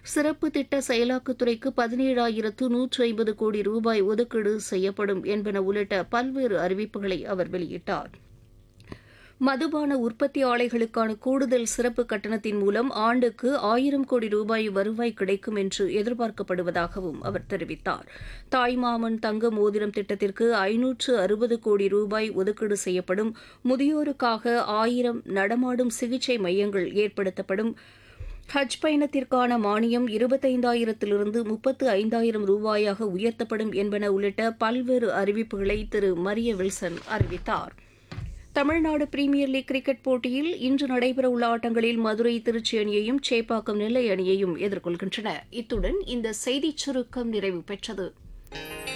சிறப்பு திட்ட செயலாக்கத்துறைக்கு பதினேழாயிரத்து நூற்று ஐம்பது கோடி ரூபாய் ஒதுக்கீடு செய்யப்படும் என்பன உள்ளிட்ட பல்வேறு அறிவிப்புகளை அவர் வெளியிட்டார் மதுபான உற்பத்தி ஆலைகளுக்கான கூடுதல் சிறப்பு கட்டணத்தின் மூலம் ஆண்டுக்கு ஆயிரம் கோடி ரூபாய் வருவாய் கிடைக்கும் என்று எதிர்பார்க்கப்படுவதாகவும் அவர் தெரிவித்தார் தாய்மாமன் தங்க மோதிரம் திட்டத்திற்கு ஐநூற்று அறுபது கோடி ரூபாய் ஒதுக்கீடு செய்யப்படும் முதியோருக்காக ஆயிரம் நடமாடும் சிகிச்சை மையங்கள் ஏற்படுத்தப்படும் ஹஜ் பயணத்திற்கான மானியம் இருபத்தைந்தாயிரத்திலிருந்து முப்பத்து ஐந்தாயிரம் ரூபாயாக உயர்த்தப்படும் என்பன உள்ளிட்ட பல்வேறு அறிவிப்புகளை திரு மரிய வில்சன் அறிவித்தார் தமிழ்நாடு பிரீமியர் லீக் கிரிக்கெட் போட்டியில் இன்று நடைபெறவுள்ள ஆட்டங்களில் மதுரை திருச்சி அணியையும் சேப்பாக்கம் நெல்லை அணியையும் எதிர்கொள்கின்றன இத்துடன் இந்த செய்திச் சுருக்கம் நிறைவு பெற்றது